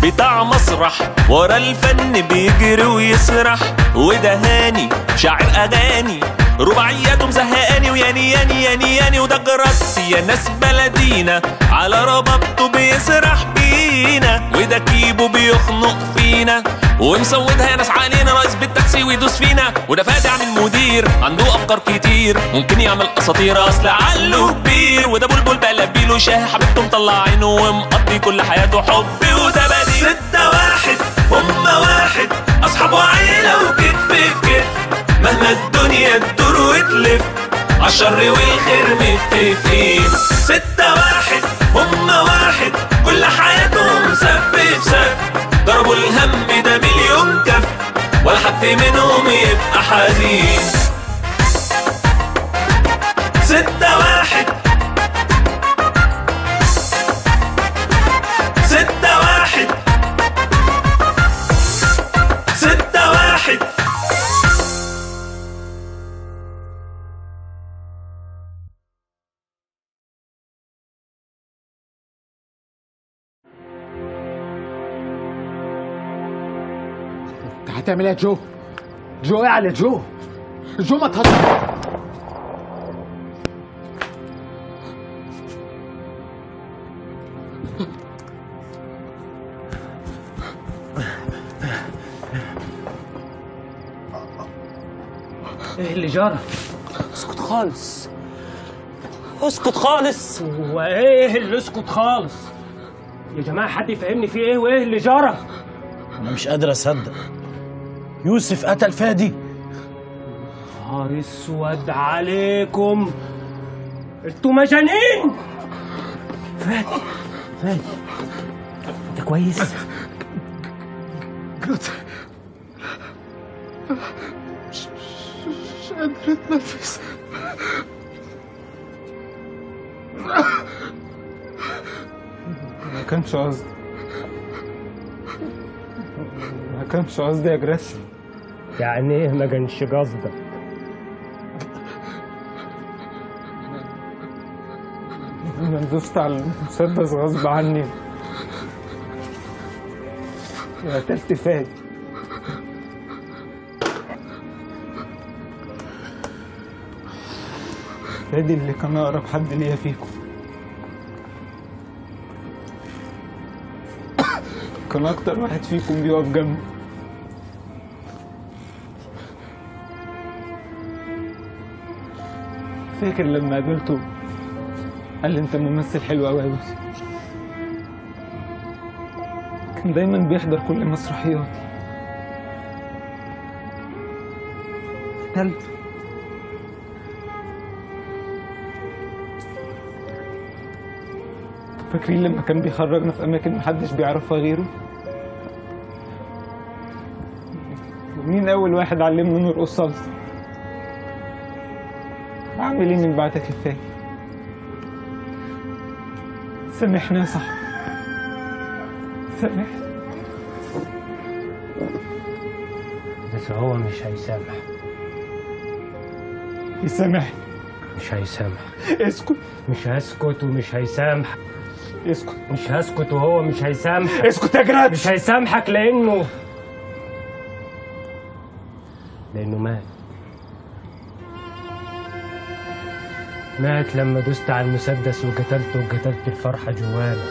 بتاع مسرح ورا الفن بيجري ويسرح وده هاني شاعر اغاني رباعياته مزهقاني وياني ياني ياني ياني وده جرس يا ناس بلدينا على ربابته بيسرح بينا وده كيبو بيخنق فينا ومسودها يا ناس علينا رئيس بالتاكسي ويدوس فينا وده فادي عن المدير عنده افكار كتير ممكن يعمل اساطير اصل عقله كبير وده بلبل بلبيله شاه حبيبته مطلع عينه ومقضي كل حياته حب وده بديل ستة واحد هما واحد اصحاب وعيلة وكتف في كتف مهما الدنيا تدور وتلف عالشر والخير متفقين ستة واحد هما واحد كل حياتهم سف في سف ضربوا الهم ده مليون كف ولا حد منهم يبقى حزين ستة واحد ستة واحد ستة واحد انت هتعمل ايه يا جو؟ جو اعلى جو جو ما تهزر ايه اللي جرى؟ اسكت خالص اسكت خالص هو ايه اللي اسكت خالص؟ يا جماعة حد يفهمني في ايه وايه اللي جرى؟ انا مش قادر اصدق يوسف قتل فادي نهار اسود عليكم انتوا مجانين فادي فادي انت كويس؟ جد مش مش قادر اتنفس ما كانش قصدي ما كانش قصدي يا جراسي يعني ايه ما كانش قصدك؟ انا دوست على المسدس غصب عني وقتلت فادي فادي اللي كان اقرب حد ليا فيكم كان اكتر واحد فيكم بيقف جنبي فاكر لما قابلته قال لي انت ممثل حلو قوي يا يوسف كان دايما بيحضر كل مسرحياتي قتلته فاكرين لما كان بيخرجنا في اماكن محدش بيعرفها غيره مين اول واحد علمنا نرقص صلصه اعمل ايه من بعدك يا فاكر سامحني يا صاحبي سامحني بس هو مش هيسامح يسامحني مش هيسامح اسكت مش هسكت ومش هيسامح اسكت مش هسكت وهو مش هيسامح اسكت يا جراد مش هيسامحك لانه لانه مات مات لما دست على المسدس وقتلته وقتلت الفرحة جوانا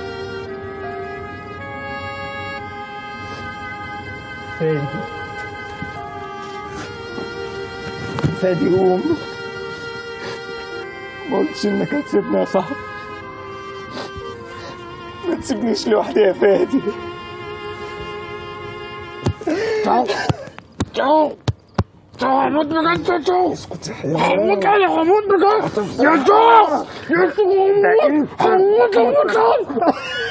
فادي فادي قوم ما قلتش انك هتسيبني يا صاحبي ما تسيبنيش لوحدي يا فادي جو جو جو هموت بجد يا جو اسكت يا هموت انا هموت بجد يا جو يا جو هموت هموت هموت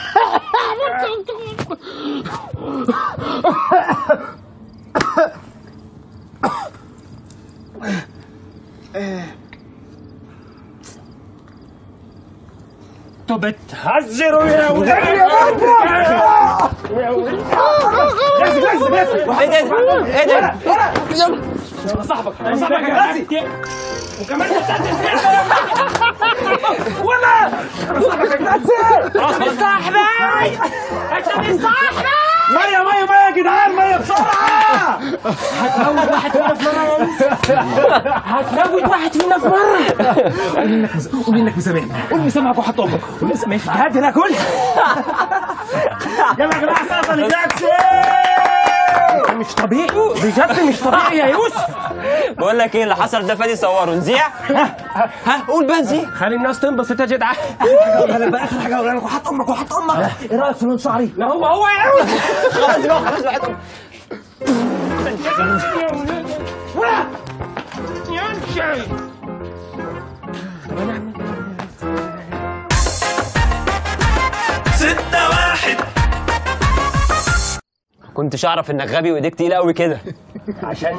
انتوا بتهزروا يا ولاد يا ولاد ايه ده ايه ده صاحبك صاحبك يا وكمان مسدس ولا خلاص مستحبي انت مستحبي ميه ميه ميه يا جدعان ميه بسرعه هتموت واحد فينا في مره يا يوسف هتموت واحد فينا في مره قول انك مسامحني قول مسامحك وحط امك قول مسامحك هادي لا كل يلا يا جماعه سقف لجاكسي مش طبيعي بجد مش طبيعي يا يوسف بقول لك ايه اللي حصل ده فادي صوره نذيع ها قول بقى نذيع خلي الناس تنبسط يا جدعان بقى اخر حاجه اقولها لك وحط امك وحط امك ايه رايك في لون شعري؟ لا هو هو يا يوسف خلاص بقى خلاص بقى يمشي ستة واحد كنتش اعرف انك غبي وايديك تقيله قوي كده عشان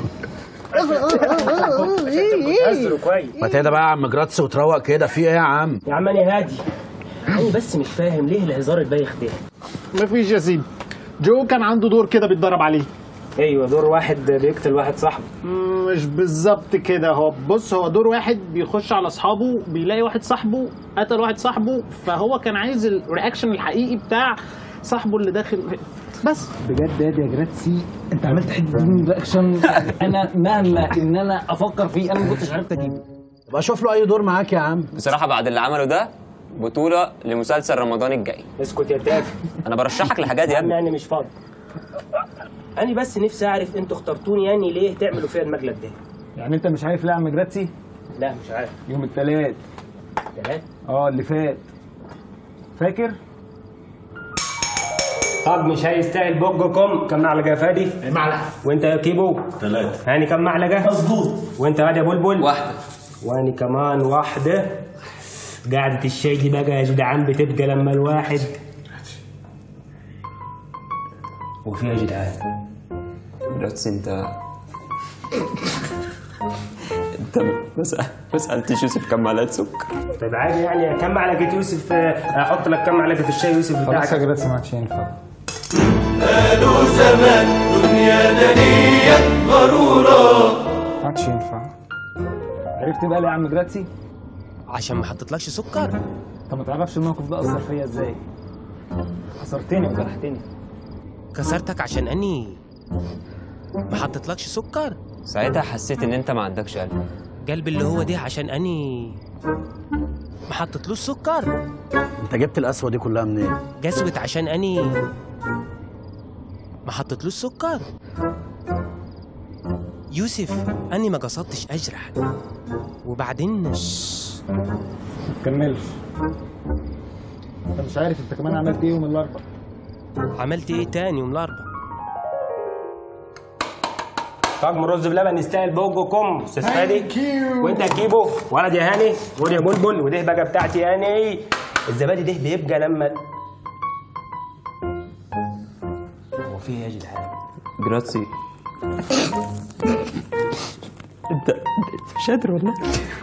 كسر كويس ما تهدى بقى يا عم جراتس وتروق كده في ايه يا عم يا عم انا هادي انا بس مش فاهم ليه الهزار البايخ ده مفيش يا سيدي جو كان عنده دور كده بيتدرب عليه ايوه دور واحد بيقتل واحد صاحبه مم، مش بالظبط كده هو بص هو دور واحد بيخش على اصحابه بيلاقي واحد صاحبه قتل واحد صاحبه فهو كان عايز الرياكشن الحقيقي بتاع صاحبه اللي داخل بس بجد يا جراتسي انت عملت حته دي رياكشن انا مهما ان انا افكر فيه انا ما كنتش عرفت اجيبه طب اشوف له اي دور معاك يا عم بصراحه بعد اللي عمله ده بطوله لمسلسل رمضان الجاي اسكت يا تافه انا برشحك لحاجات يا يا عم ابني يعني مش فاضي انا بس نفسي اعرف انتوا اخترتوني يعني ليه تعملوا فيها المقلب ده يعني انت مش عارف ليه يا عم جراتسي لا مش عارف يوم الثلاث تمام اه اللي فات فاكر طب مش هيستاهل بوجكم كم معلقه يا فادي؟ معلقه وانت يا كيبو؟ ثلاثة هاني كم معلقه؟ مظبوط وانت غادي يا بلبل؟ واحده واني كمان واحدة قعدة الشاي دي بقى يا جدعان بتبقى لما الواحد وفي يا جدعان بس انت انت ما سأ- ما سالتش يوسف كم معلقه سكر طيب عادي يعني كم معلقة يوسف آه، احط لك كم معلقة في الشاي يوسف خلاص يا بتاعك جراتسي ما عادش ينفع قالوا زمان دنيا دنيا غرورة ما عادش ينفع عرفت بقى ليه يا عم جراتسي عشان ما حطيتلكش سكر انت ما تعرفش الموقف ده اثر فيا ازاي خسرتني وجرحتني كسرتك عشان اني ما حطيتلكش سكر ساعتها حسيت ان انت ما عندكش قلب قلب اللي هو ده عشان اني ما حطيتلوش سكر انت جبت القسوه دي كلها منين جسوت عشان اني ما حطيتلوش سكر يوسف اني ما قصدتش اجرح وبعدين ما تكملش انت مش عارف انت كمان عملت ايه يوم الاربعاء عملت ايه تاني يوم الاربعاء طقم رز بلبن يستاهل بوجكم استاذ فادي وانت يا كيبو ولد يا هاني ودي يا بلبل ودي بقى بتاعتي هاني الزبادي ده بيبقى لما هو في ايه يا جدعان جراتسي انت انت مش قادر والله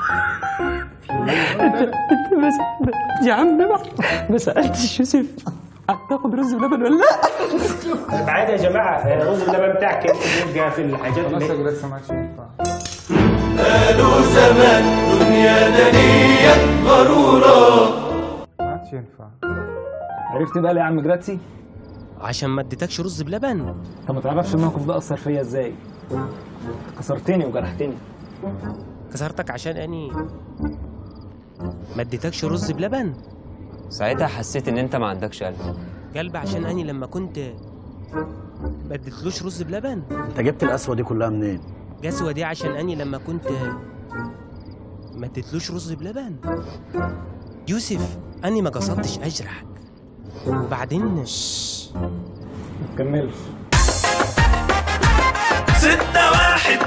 انت انت بس يا عم بقى ما سالتش يوسف هتاخد رز بلبن ولا لا طيب عادي يا جماعه آه، رز اللبن بتاعك بيبقى في الحاجات خلاص يا اللي جراتسي ما عادش ينفع قالوا زمان دنيا دنيا غرورة ما عادش ينفع عرفت بقى ليه يا عم جراتسي عشان ما اديتكش رز بلبن انت ما تعرفش الموقف ده اثر فيا ازاي كسرتني وجرحتني كسرتك عشان اني ما اديتكش رز بلبن ساعتها حسيت ان انت ما عندكش قلب قلب عشان اني لما كنت ما اديتلوش رز بلبن انت جبت القسوه دي كلها منين جسوة دي عشان اني لما كنت ما اديتلوش رز بلبن يوسف اني ما قصدتش اجرحك وبعدين ما تكملش ستة واحد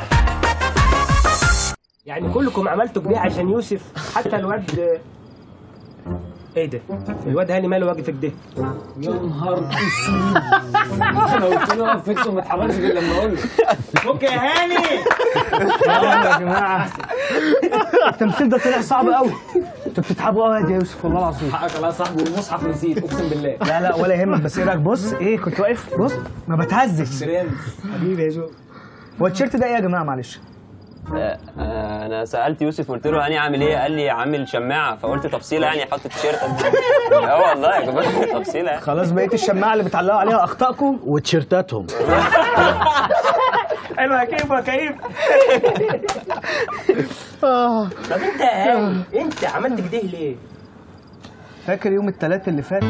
يعني كلكم عملتوا كده عشان يوسف حتى الواد ايه ده؟ الواد هاني ماله واقف كده؟ يا نهار اسود انا قلت له اقف فيكس وما تحركش غير لما اقول له فك يا هاني يا جماعه التمثيل ده طلع صعب قوي انتوا بتتعبوا قوي يا يوسف والله العظيم حقك الله يا صاحبي والمصحف نسيت اقسم بالله لا لا ولا يهمك بس ايه رايك بص ايه كنت واقف بص ما بتهزش ترند حبيبي يا جو هو التيشيرت ده ايه يا جماعه معلش آه، آه، انا سالت يوسف قلت له هاني عامل ايه قال لي عامل شماعه فقلت تفصيله يعني حط التيشيرت اه والله يا جماعه تفصيله يعني. خلاص بقيت الشماعه اللي بتعلقوا عليها اخطائكم وتيشيرتاتهم حلو يا كيف يا كيف طب انت يا هاني انت عملت كده ليه؟ فاكر يوم الثلاث اللي فات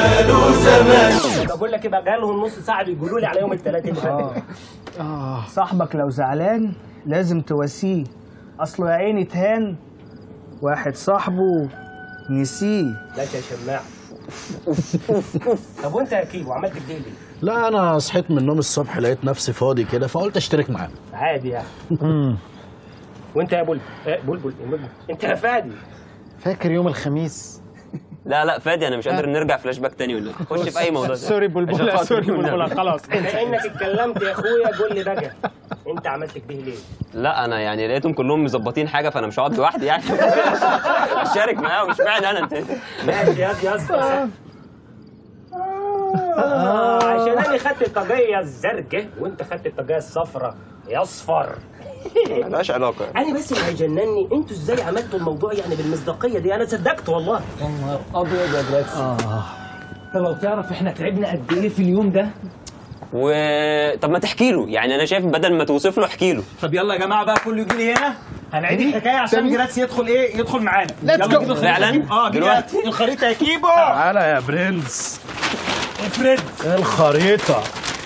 بقول لك يبقى جالهم نص ساعه بيقولوا لي على يوم الثلاث اللي فات صاحبك لو زعلان لازم تواسيه اصله يا عيني اتهان واحد صاحبه نسيه لا يا شماع طب وانت يا كيفو عملت كده ليه؟ لا انا صحيت من النوم الصبح لقيت نفسي فاضي كده فقلت اشترك معاهم عادي يعني وانت يا بلبل آه، بلبل بلبل انت يا فادي فاكر يوم الخميس لا لا فادي انا مش قادر نرجع فلاش باك تاني ولا خش في اي موضوع سوري عشان بلبل خاطري سوري والنبي. بلبل خلاص بما انك اتكلمت يا اخويا قول لي بقى انت عملت كده ليه؟ لا انا يعني لقيتهم كلهم مظبطين حاجه فانا مش هقعد لوحدي يعني اشارك معاهم مش معنى انا انت ماشي يا يا اسطى آه، عشان انا خدت الطاقيه الزرقاء وانت خدت الطاقيه الصفراء يا اصفر ملهاش علاقه انا بس اللي هيجنني انتوا ازاي عملتوا الموضوع يعني بالمصداقيه دي انا صدقت والله يا نهار ابيض يا جراكس انت لو تعرف احنا تعبنا قد ايه في اليوم ده و طب ما تحكي له يعني انا شايف بدل ما توصف له احكي له طب يلا يا جماعه بقى كله يجي لي هنا هنعيد الحكايه عشان جراتس يدخل ايه يدخل معانا Let's يلا go. جيب الخريطة فعلاً؟ دي. اه جيب دلوقتي؟ الخريطه يا كيبو تعالى يا برنس افرد الخريطة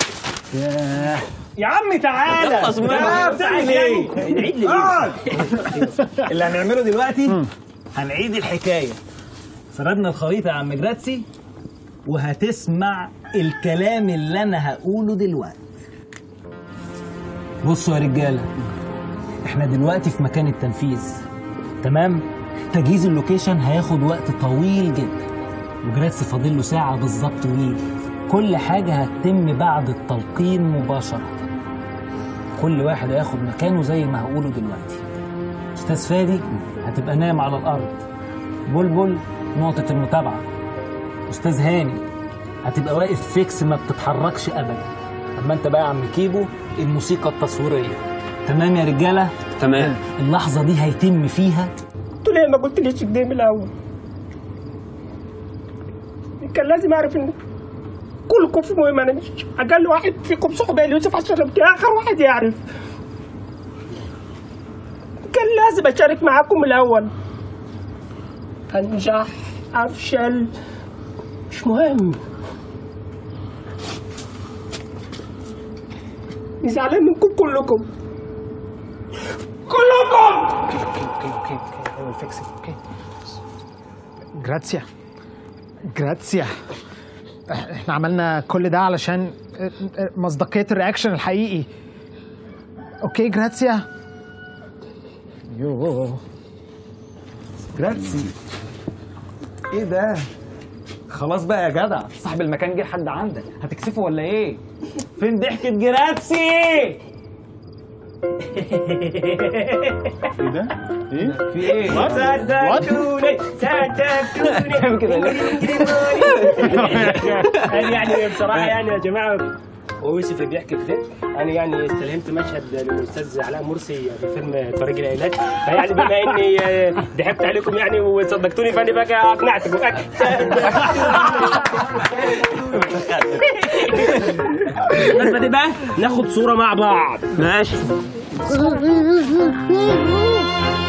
يا عم تعالى يلا اسمعني. يا بتعمل ايه نعيد لي اقعد اللي هنعمله دلوقتي هنعيد الحكايه سردنا الخريطه يا عم جراتسي وهتسمع الكلام اللي انا هقوله دلوقتي بصوا يا رجاله احنا دلوقتي في مكان التنفيذ تمام تجهيز اللوكيشن هياخد وقت طويل جدا وجراتسي فاضل له ساعه بالظبط ويجي كل حاجه هتتم بعد التلقين مباشره كل واحد هياخد مكانه زي ما هقوله دلوقتي استاذ فادي هتبقى نايم على الارض بلبل نقطة المتابعة استاذ هاني هتبقى واقف فيكس ما بتتحركش ابدا اما انت بقى يا عم كيبو الموسيقى التصويرية تمام يا رجالة تمام اللحظة دي هيتم فيها انتوا ليه ما قلتليش كده من الاول؟ كان لازم اعرف ان كلكم في مهم انا مش اقل واحد فيكم صحبه ليوسف عشان ابقى اخر واحد يعرف كان لازم اشارك معاكم من الاول انجح افشل مش مهم زعلان منكم كلكم كلكم جراتسيا جراتسيا احنا عملنا كل ده علشان مصداقية الرياكشن الحقيقي اوكي جراتسيا يوه جراتسي ايه ده خلاص بقى يا جدع صاحب المكان جه لحد عندك هتكسفه ولا ايه فين ضحكة جراتسي ايه ده ايه في ايه صدقتوني صدقتوني كده ليه؟ انا يعني بصراحه يعني يا جماعه ويوسف بيحكي كده انا يعني استلهمت مشهد للاستاذ علاء مرسي في فيلم طريق العلاج فيعني بما اني ضحكت عليكم يعني وصدقتوني فانا بقى اقنعتكم بالنسبه دي بقى ناخد صوره مع بعض ماشي